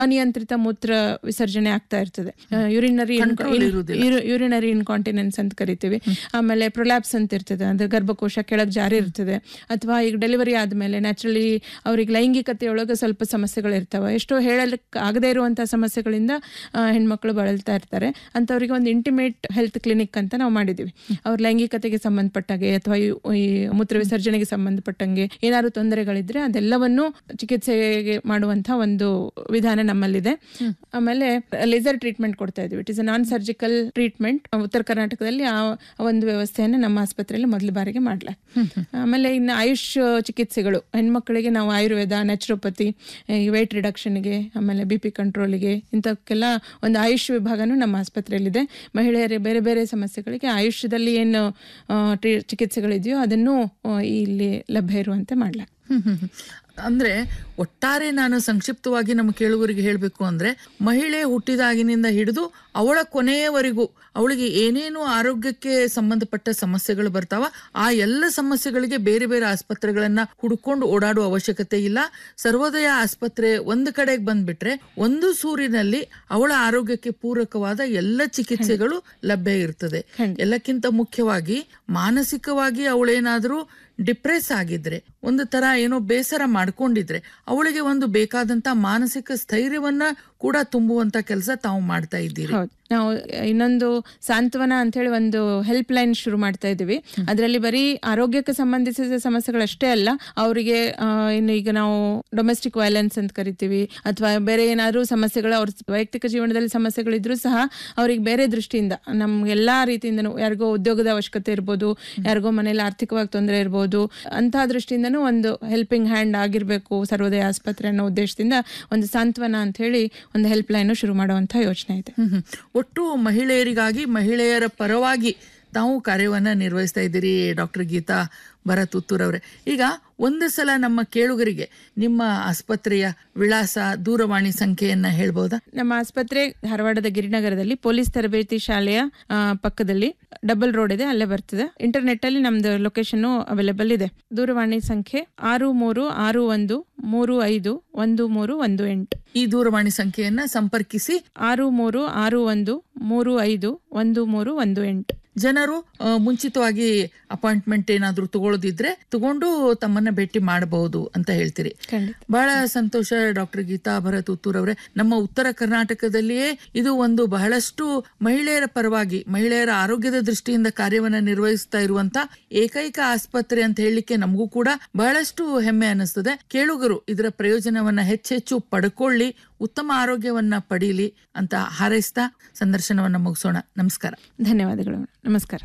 ಅನಿಯಂತ್ರಿತ ಮೂತ್ರ ವಿಸರ್ಜನೆ ಆಗ್ತಾ ಇರ್ತದೆ ಯುರಿನರಿ Control ಇರುವುದಿಲ್ಲ. ಯುರಿನರಿ ಇನ್ಕಾಂಟಿನೆನ್ಸ್ ಅಂತ ಕರಿತೀವಿ ಆಮೇಲೆ ಪ್ರೊಲ್ಯಾಪ್ಸ್ ಅಂತ ಇರ್ತದೆ ಅಂದ್ರೆ ಗರ್ಭಕೋಶ ಕೆಳಗೆ ಜಾರಿ ಇರ್ತದೆ ಅಥವಾ ಈಗ ಡೆಲಿವರಿ ಆದ್ಮೇಲೆ ನ್ಯಾಚುರಲಿ ಅವ್ರಿಗೆ ಲೈಂಗಿಕತೆಯೊಳಗೆ ಸ್ವಲ್ಪ ಸಮಸ್ಯೆಗಳು ಇರ್ತವೆ ಎಷ್ಟೋ ಹೇಳಲಿಕ್ಕೆ ಆಗದೇ ಇರುವಂತಹ ಸಮಸ್ಯೆಗಳಿಂದ ಆ, ಹೆಣ್ಮಕ್ಳು ಬಳಲ್ತಾ ಇರ್ತಾರೆ ಅಂತವ್ರಿಗೆ ಒಂದು ಇಂಟಿಮೇಟ್ ಹೆಲ್ತ್ ಕ್ಲಿನಿಕ್ ಅಂತ ನಾವು ಮಾಡಿದೀವಿ ಅವ್ರ ಲೈಂಗಿಕತೆಗೆ ಸಂಬಂಧಪಟ್ಟಾಗೆ ಅಥವಾ ಈ ಈ ಮೂತ್ರ ವಿಸರ್ಜನೆಗೆ ಸಂಬಂಧಪಟ್ಟಂಗೆ ಏನಾದ್ರು ತೊಂದರೆಗಳಿದ್ರೆ ಅದೆಲ್ಲವನ್ನು ಚಿಕಿತ್ಸೆಗೆ ಮಾಡುವಂತಹ ಒಂದು ವಿಧಾನ ನಮ್ಮಲ್ಲಿದೆ ಆಮೇಲೆ ಲೇಸರ್ ಟ್ರೀಟ್ಮೆಂಟ್ ಕೊಡ್ತಾ ಇದ್ವಿ it is non surgical treatment ಉತ್ತರ ಕರ್ನಾಟಕದಲ್ಲಿ ಆ ಒಂದು ವ್ಯವಸ್ಥೆಯನ್ನು ನಮ್ಮ ಆಸ್ಪತ್ರೆಯಲ್ಲಿ ಮೊದಲ ಬಾರಿಗೆ ಮಾಡ್ಲಾಕ ಆಮೇಲೆ ಇನ್ನು ಆಯುಷ್ ಚಿಕಿತ್ಸೆಗಳು ಹೆಣ್ಮಕ್ಳಿಗೆ ನಾವು ಆಯುರ್ವೇದ ನ್ಯಾಚುರೋಪತಿ ಈ ವೇಟ್ ರಿಡಕ್ಷನ್ಗೆ ಆಮೇಲೆ ಬಿ ಪಿ ಕಂಟ್ರೋಲ್ಗೆ ಇಂಥಕ್ಕೆಲ್ಲ ಒಂದು ಆಯುಷ್ ವಿಭಾಗನೂ ನಮ್ಮ ಆಸ್ಪತ್ರೆಯಲ್ಲಿದೆ ಮಹಿಳೆಯರಿಗೆ ಬೇರೆ ಬೇರೆ ಸಮಸ್ಯೆಗಳಿಗೆ ಆಯುಷ್ಯದಲ್ಲಿ ಏನು ಆ, ಟ್ರೀ- ಚಿಕಿತ್ಸೆಗಳಿದೆಯೋ ಅದನ್ನು ಆ, ಇಲ್ಲಿ ಲಭ್ಯ ಇರುವಂತೆ ಮಾಡ್ಲಾಕ ಹ್ಮ್ ಹ್ಮ್ ಹ್ಮ್. ಅಂದ್ರೆ ಒಟ್ಟಾರೆ ನಾನು ಸಂಕ್ಷಿಪ್ತವಾಗಿ ನಮ್ಮ ಕೇಳುಗರಿಗೆ ಹೇಳಬೇಕು ಅಂದ್ರೆ ಮಹಿಳೆ ಹುಟ್ಟಿದಾಗಿನಿಂದ ಹಿಡಿದು ಅವಳ ಕೊನೆಯವರೆಗೂ ಅವಳಿಗೆ ಏನೇನು ಆರೋಗ್ಯಕ್ಕೆ ಸಂಬಂಧಪಟ್ಟ ಸಮಸ್ಯೆಗಳು ಬರ್ತಾವ ಆ ಎಲ್ಲ ಸಮಸ್ಯೆಗಳಿಗೆ ಬೇರೆ ಬೇರೆ ಆಸ್ಪತ್ರೆಗಳನ್ನ ಹುಡುಕೊಂಡು ಓಡಾಡುವ ಅವಶ್ಯಕತೆ ಇಲ್ಲ ಸರ್ವೋದಯ ಆಸ್ಪತ್ರೆ ಒಂದು ಕಡೆಗೆ ಬಂದ್ಬಿಟ್ರೆ ಒಂದು ಸೂರಿನಲ್ಲಿ ಅವಳ ಆರೋಗ್ಯಕ್ಕೆ ಪೂರಕವಾದ ಎಲ್ಲ ಚಿಕಿತ್ಸೆಗಳು ಲಭ್ಯ ಇರ್ತದೆ ಎಲ್ಲಕ್ಕಿಂತ ಮುಖ್ಯವಾಗಿ ಮಾನಸಿಕವಾಗಿ ಅವಳೇನಾದ್ರೂ ಡಿಪ್ರೆಸ್ ಆಗಿದ್ರೆ ಒಂದು ತರ ಏನೋ ಬೇಸರ ಮಾಡ್ಕೊಂಡಿದ್ರೆ ಅವಳಿಗೆ ಒಂದು ಬೇಕಾದಂತ ಮಾನಸಿಕ ಸ್ಥೈರ್ಯವನ್ನ ಕೂಡ ತುಂಬುವಂತ ಕೆಲಸ ತಾವು ಮಾಡ್ತಾ ಇದ್ದೀರಿ ಹೌದು ನಾವು ಇನ್ನೊಂದು ಸಾಂತ್ವನ ಅಂತ ಹೇಳಿ ಒಂದು ಹೆಲ್ಪ್ ಲೈನ್ ಶುರು ಮಾಡ್ತಾ ಇದ್ದೀವಿ ಅದರಲ್ಲಿ ಬರೀ ಆರೋಗ್ಯಕ್ಕೆ ಸಂಬಂಧಿಸಿದ ಸಮಸ್ಯೆಗಳಷ್ಟೇ ಅಲ್ಲ ಅವರಿಗೆ ಇನ್ನು ಈಗ ನಾವು ಡೊಮೆಸ್ಟಿಕ್ ವೈಲೆನ್ಸ್ ಅಂತ ಕರಿತೀವಿ ಅಥವಾ ಬೇರೆ ಏನಾದರೂ ಸಮಸ್ಯೆಗಳು ಅವ್ರ ವೈಯಕ್ತಿಕ ಜೀವನದಲ್ಲಿ ಸಮಸ್ಯೆಗಳಿದ್ರೂ ಸಹ ಅವ್ರಿಗೆ ಬೇರೆ ದೃಷ್ಟಿಯಿಂದ ನಮ್ ಎಲ್ಲಾ ರೀತಿಯಿಂದನೂ ಯಾರಿಗೋ ಉದ್ಯೋಗದ ಅವಶ್ಯಕತೆ ಇರ್ಬೋದು ಯಾರಿಗೋ ಮನೇಲಿ ಆರ್ಥಿಕವಾಗಿ ತೊಂದರೆ ಇರ್ಬೋದು ಅಂತಹ ದೃಷ್ಟಿಯಿಂದನೂ ಒಂದು ಹೆಲ್ಪಿಂಗ್ ಹ್ಯಾಂಡ್ ಆಗಿರ್ಬೇಕು ಸರ್ವೋದಯ ಆಸ್ಪತ್ರೆ ಅನ್ನೋ ಉದ್ದೇಶದಿಂದ ಒಂದು ಸಾಂತ್ವನ ಅಂತ ಹೇಳಿ ಒಂದು ಹೆಲ್ಪ್ ಲೈನ್ ಶುರು ಮಾಡುವಂತ ಯೋಚನೆ ಇದೆ ಹ್ಮ್ ಹ್ಮ್. ಒಟ್ಟು ಮಹಿಳೆಯರಿಗಾಗಿ ಮಹಿಳೆಯರ ಪರವಾಗಿ ತಾವು ಕಾರ್ಯವನ್ನ ನಿರ್ವಹಿಸ್ತಾ ಇದ್ದೀರಿ ಡಾಕ್ಟರ್ ಗೀತಾ ಭರತ್ ಉತ್ತೂರ್ ಅವರೇ ಈಗ ಒಂದು ಸಲ ನಮ್ಮ ಕೇಳುಗರಿಗೆ ನಿಮ್ಮ ಆಸ್ಪತ್ರೆಯ ವಿಳಾಸ ದೂರವಾಣಿ ಸಂಖ್ಯೆಯನ್ನ ಹೇಳ್ಬೋದಾ ನಮ್ಮ ಆಸ್ಪತ್ರೆ ಧಾರವಾಡದ ಗಿರಿನಗರದಲ್ಲಿ ಪೊಲೀಸ್ ತರಬೇತಿ ಶಾಲೆಯ ಆ, ಪಕ್ಕದಲ್ಲಿ ಡಬಲ್ ರೋಡ್ ಇದೆ ಅಲ್ಲೇ ಬರ್ತದೆ ಇಂಟರ್ನೆಟ್ ಅಲ್ಲಿ ನಮ್ದು ಲೊಕೇಶನ್ ಅವೈಲೇಬಲ್ ಇದೆ ದೂರವಾಣಿ ಸಂಖ್ಯೆ ಆರು ಮೂರು ಆರು ಒಂದು ಮೂರು ಐದು ಒಂದು ಮೂರು ಒಂದು ಎಂಟು ಈ ದೂರವಾಣಿ ಸಂಖ್ಯೆಯನ್ನ ಸಂಪರ್ಕಿಸಿ ಆರು ಮೂರು ಆರು ಒಂದು ಮೂರು ಐದು ಒಂದು ಮೂರು ಒಂದು ಎಂಟು ಜನರು ಆ, ಮುಂಚಿತವಾಗಿ ಅಪಾಯಿಂಟ್ಮೆಂಟ್ ಏನಾದ್ರೂ ತಗೊಳ್ಳೋದಿದ್ರೆ ತಗೊಂಡು ತಮ್ಮನ್ನ ಭೇಟಿ ಮಾಡಬಹುದು ಅಂತ ಹೇಳ್ತೀರಿ ಖಂಡಿತ ಬಹಳ ಸಂತೋಷ ಡಾಕ್ಟರ್ ಗೀತಾ ಭರತ್ ಉತ್ತೂರ್ ಅವರೇ ನಮ್ಮ ಉತ್ತರ ಕರ್ನಾಟಕದಲ್ಲಿಯೇ ಇದು ಒಂದು ಬಹಳಷ್ಟು ಮಹಿಳೆಯರ ಪರವಾಗಿ ಮಹಿಳೆಯರ ಆರೋಗ್ಯದ ದೃಷ್ಟಿಯಿಂದ ಕಾರ್ಯವನ್ನ ನಿರ್ವಹಿಸ್ತಾ ಇರುವಂತ ಏಕೈಕ ಆಸ್ಪತ್ರೆ ಅಂತ ಹೇಳಲಿಕ್ಕೆ ನಮಗೂ ಕೂಡ ಬಹಳಷ್ಟು ಹೆಮ್ಮೆ ಅನಿಸ್ತದೆ ಕೇಳುಗರು ಇದರ ಪ್ರಯೋಜನವನ್ನ ಹೆಚ್ಚೆಚ್ಚು ಪಡ್ಕೊಳ್ಳಿ ಉತ್ತಮ ಆರೋಗ್ಯವನ್ನ ಪಡೀಲಿ ಅಂತ ಹಾರೈಸ್ತಾ ಸಂದರ್ಶನವನ್ನ ಮುಗಿಸೋಣ ನಮಸ್ಕಾರ ಧನ್ಯವಾದಗಳು ನಮಸ್ಕಾರ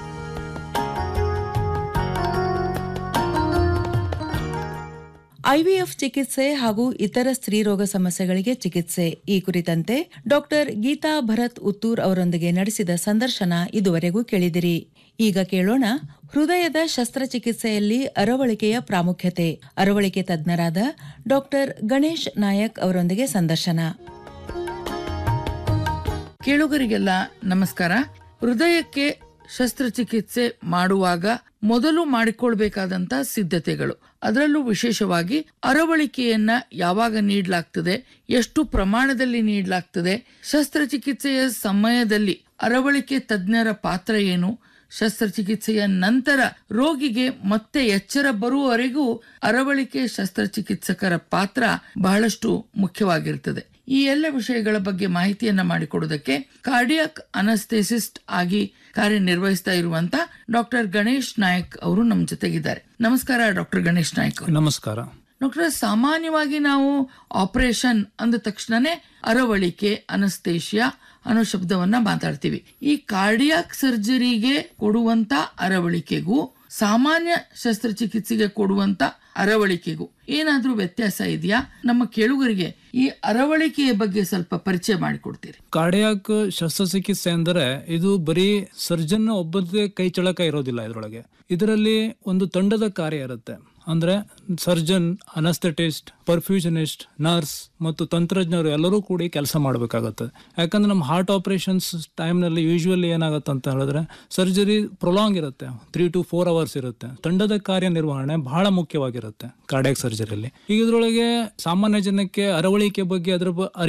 ಐವಿಎಫ್ ಚಿಕಿತ್ಸೆ ಹಾಗೂ ಇತರ ಸ್ತ್ರೀರೋಗ ಸಮಸ್ಯೆಗಳಿಗೆ ಚಿಕಿತ್ಸೆ ಈ ಕುರಿತಂತೆ ಡಾಕ್ಟರ್ ಗೀತಾ ಭರತ್ ಉತ್ತೂರ್ ಅವರೊಂದಿಗೆ ನಡೆಸಿದ ಸಂದರ್ಶನ ಇದುವರೆಗೂ ಕೇಳಿದಿರಿ ಈಗ ಕೇಳೋಣ ಹೃದಯದ ಶಸ್ತ್ರಚಿಕಿತ್ಸೆಯಲ್ಲಿ ಅರವಳಿಕೆಯ ಪ್ರಾಮುಖ್ಯತೆ ಅರವಳಿಕೆ ತಜ್ಞರಾದ ಡಾಕ್ಟರ್ ಗಣೇಶ್ ನಾಯಕ್ ಅವರೊಂದಿಗೆ ಸಂದರ್ಶನ ಕೇಳುಗರಿಗೆಲ್ಲ ನಮಸ್ಕಾರ ಹೃದಯಕ್ಕೆ ಶಸ್ತ್ರಚಿಕಿತ್ಸೆ ಮಾಡುವಾಗ ಮೊದಲು ಮಾಡಿಕೊಳ್ಬೇಕಾದಂತ ಸಿದ್ಧತೆಗಳು ಅದರಲ್ಲೂ ವಿಶೇಷವಾಗಿ ಅರವಳಿಕೆಯನ್ನ ಯಾವಾಗ ನೀಡಲಾಗ್ತದೆ ಎಷ್ಟು ಪ್ರಮಾಣದಲ್ಲಿ ನೀಡಲಾಗ್ತದೆ ಶಸ್ತ್ರಚಿಕಿತ್ಸೆಯ ಸಮಯದಲ್ಲಿ ಅರವಳಿಕೆ ತಜ್ಞರ ಪಾತ್ರ ಏನು ಶಸ್ತ್ರಚಿಕಿತ್ಸೆಯ ನಂತರ ರೋಗಿಗೆ ಮತ್ತೆ ಎಚ್ಚರ ಬರುವವರೆಗೂ ಅರವಳಿಕೆ ಶಸ್ತ್ರಚಿಕಿತ್ಸಕರ ಪಾತ್ರ ಬಹಳಷ್ಟು ಮುಖ್ಯವಾಗಿರ್ತದೆ ಈ ಎಲ್ಲ ವಿಷಯಗಳ ಬಗ್ಗೆ ಮಾಹಿತಿಯನ್ನ ಮಾಡಿಕೊಡೋದಕ್ಕೆ ಕಾರ್ಡಿಯಾಕ್ ಅನಸ್ಥೆಸಿಸ್ಟ್ ಆಗಿ ಕಾರ್ಯನಿರ್ವಹಿಸ್ತಾ ಇರುವಂತ ಡಾಕ್ಟರ್ ಗಣೇಶ್ ನಾಯಕ್ ಅವರು ನಮ್ಮ ಜೊತೆಗಿದ್ದಾರೆ ನಮಸ್ಕಾರ ಡಾಕ್ಟರ್ ಗಣೇಶ್ ನಾಯಕ್ ಅವರು. ನಮಸ್ಕಾರ ಡಾಕ್ಟರ್ ಸಾಮಾನ್ಯವಾಗಿ ನಾವು ಆಪರೇಷನ್ ಅಂದ ತಕ್ಷಣನೇ ಅರವಳಿಕೆ ಅನಸ್ತೇಷಿಯಾ ಅನ್ನೋ ಶಬ್ದವನ್ನ ಮಾತಾಡ್ತೀವಿ ಈ ಕಾರ್ಡಿಯಾಕ್ ಸರ್ಜರಿಗೆ ಕೊಡುವಂತ ಅರವಳಿಕೆಗೂ ಸಾಮಾನ್ಯ ಶಸ್ತ್ರಚಿಕಿತ್ಸೆಗೆ ಕೊಡುವಂತ ಅರವಳಿಕೆಗೂ ಏನಾದ್ರೂ ವ್ಯತ್ಯಾಸ ಇದೆಯಾ ನಮ್ಮ ಕೇಳುಗರಿಗೆ ಈ ಅರವಳಿಕೆಯ ಬಗ್ಗೆ ಸ್ವಲ್ಪ ಪರಿಚಯ ಮಾಡಿಕೊಡ್ತೀರಿ ಕಾರ್ಡಿಯಾಕ್ ಶಸ್ತ್ರಚಿಕಿತ್ಸೆ ಅಂದರೆ ಇದು ಬರೀ ಸರ್ಜನ್ ಒಬ್ಬದೇ ಕೈ ಚಳಕ ಇರೋದಿಲ್ಲ ಇದರೊಳಗೆ ಇದರಲ್ಲಿ ಒಂದು ತಂಡದ ಕಾರ್ಯ ಇರುತ್ತೆ ಅಂದ್ರೆ ಸರ್ಜನ್ ಅನಸ್ಥೆಟಿಸ್ಟ್ ಪರ್ಫ್ಯೂಷನಿಸ್ಟ್ ನರ್ಸ್ ಮತ್ತು ತಂತ್ರಜ್ಞರು ಎಲ್ಲರೂ ಕೂಡಿ ಕೆಲಸ ಮಾಡಬೇಕಾಗತ್ತೆ ಯಾಕಂದ್ರೆ ನಮ್ಮ ಹಾರ್ಟ್ ಆಪರೇಷನ್ಸ್ ಟೈಮ್ನಲ್ಲಿ ಯೂಶುವಲಿ ಏನಾಗುತ್ತೆ ಅಂತ ಹೇಳಿದ್ರೆ ಸರ್ಜರಿ ಪ್ರೊಲಾಂಗ್ ಇರುತ್ತೆ ತ್ರೀ ಟು ಫೋರ್ ಅವರ್ಸ್ ಇರುತ್ತೆ ತಂಡದ ಕಾರ್ಯನಿರ್ವಹಣೆ ಬಹಳ ಮುಖ್ಯವಾಗಿರುತ್ತೆ ಕಾರ್ಡಿಯಾಕ್ ಸರ್ಜರಿಯಲ್ಲಿ ಈಗ ಇದ್ರೊಳಗೆ ಸಾಮಾನ್ಯ ಜನಕ್ಕೆ ಅರವಳಿಕೆ ಬಗ್ಗೆ ಅದ್ರ ಬ-